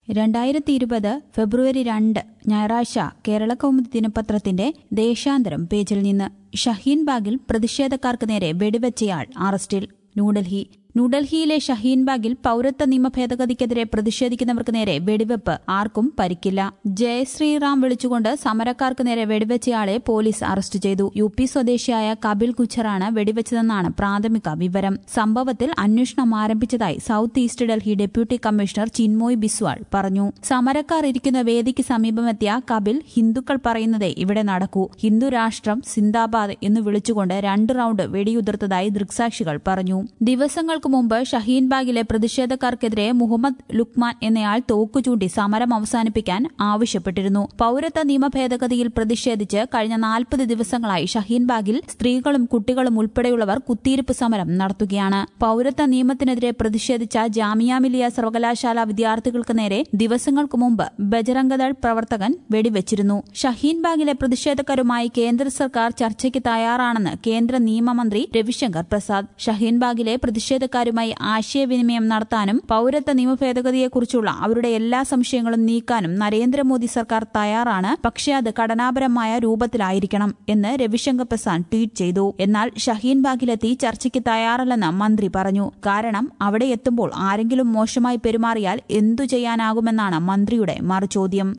രണ്ടായിരത്തി ഇരുപത് ഫെബ്രുവരി രണ്ട് ഞായറാഴ്ച കേരള കൗമുദി ദിനപത്രത്തിന്റെ ദേശാന്തരം പേജിൽ നിന്ന് ഷഹീൻബാഗിൽ പ്രതിഷേധക്കാർക്ക് നേരെ വെടിവെച്ചയാൾ അറസ്റ്റിൽ ന്യൂഡൽഹി ന്യൂഡൽഹിയിലെ ഷഹീൻബാഗിൽ പൌരത്വ നിയമ ഭേദഗതിക്കെതിരെ പ്രതിഷേധിക്കുന്നവർക്ക് നേരെ വെടിവെപ്പ് ആർക്കും പരിക്കില്ല ജയ് ശ്രീറാം വിളിച്ചുകൊണ്ട് സമരക്കാർക്ക് നേരെ വെടിവെച്ചയാളെ പോലീസ് അറസ്റ്റ് ചെയ്തു യു പി സ്വദേശിയായ കപിൽ ഗുച്ചറാണ് വെടിവെച്ചതെന്നാണ് പ്രാഥമിക വിവരം സംഭവത്തിൽ അന്വേഷണം ആരംഭിച്ചതായി south east Delhi deputy commissioner Chinmoy Biswal പറഞ്ഞു സമരക്കാർ ഇരിക്കുന്ന വേദിക്ക് സമീപമെത്തിയ കപിൽ ഹിന്ദുക്കൾ പറയുന്നതേ ഇവിടെ നടക്കൂ ഹിന്ദു രാഷ്ട്രം സിന്ദാബാദ് എന്ന് വിളിച്ചുകൊണ്ട് രണ്ട് റൌണ്ട് വെടിയുതിർത്തതായി ദൃക്സാക്ഷികൾ പറഞ്ഞു ദിവസങ്ങൾക്ക് മുമ്പ് ഷഹീൻബാഗിലെ പ്രതിഷേധക്കാർക്കെതിരെ മുഹമ്മദ് ലുക്മാൻ എന്നയാൾ തോക്കു ചൂണ്ടി സമരം അവസാനിപ്പിക്കാൻ ആവശ്യപ്പെട്ടിരുന്നു പൌരത്വ നിയമ ഭേദഗതിയിൽ പ്രതിഷേധിച്ച് കഴിഞ്ഞ നാൽപ്പത് ദിവസങ്ങളായി ഷഹീൻബാഗിൽ സ്ത്രീകളും കുട്ടികളും ഉൾപ്പെടെയുള്ളവർ കുത്തിയിരിപ്പ് സമരം നടത്തുകയാണ് പൌരത്വ നിയമത്തിനെതിരെ പ്രതിഷേധിച്ച ജാമിയ മിലിയ സർവകലാശാല വിദ്യാർത്ഥികൾക്ക് നേരെ ദിവസങ്ങൾക്ക് മുമ്പ് ബജറംഗദൾ പ്രവർത്തകൻ വെടിവെച്ചിരുന്നു ഷഹീൻബാഗിലെ പ്രതിഷേധക്കാരുമായി കേന്ദ്ര സർക്കാർ ചർച്ചയ്ക്ക് തയ്യാറാണെന്ന് കേന്ദ്ര നിയമമന്ത്രി രവിശങ്കർ പ്രസാദ് ഷഹീൻബാഗിലെ പ്രതിഷേധക്കാരുമായി ആശയവിനിമയം നടത്താനും പൌരത്വ നിയമ ഭേദഗതിയെക്കുറിച്ചുള്ള അവരുടെ എല്ലാ സംശയങ്ങളും നീക്കാനും നരേന്ദ്രമോദി സർക്കാർ തയ്യാറാണ് പക്ഷേ അത് ഘടനാപരമായ രൂപത്തിലായിരിക്കണം എന്ന് രവിശങ്കർ പ്രസാദ് ട്വീറ്റ് ചെയ്തു എന്നാൽ ഷഹീൻബാഗിലെത്തി ചർച്ചയ്ക്ക് തയ്യാറല്ലെന്ന് മന്ത്രി പറഞ്ഞു കാരണം അവിടെ എത്തുമ്പോൾ ആരെങ്കിലും മോശമായി പെരുമാറിയാൽ എന്തു ചെയ്യാനാകുമെന്നാണ് മന്ത്രിയുടെ മറുചോദ്യം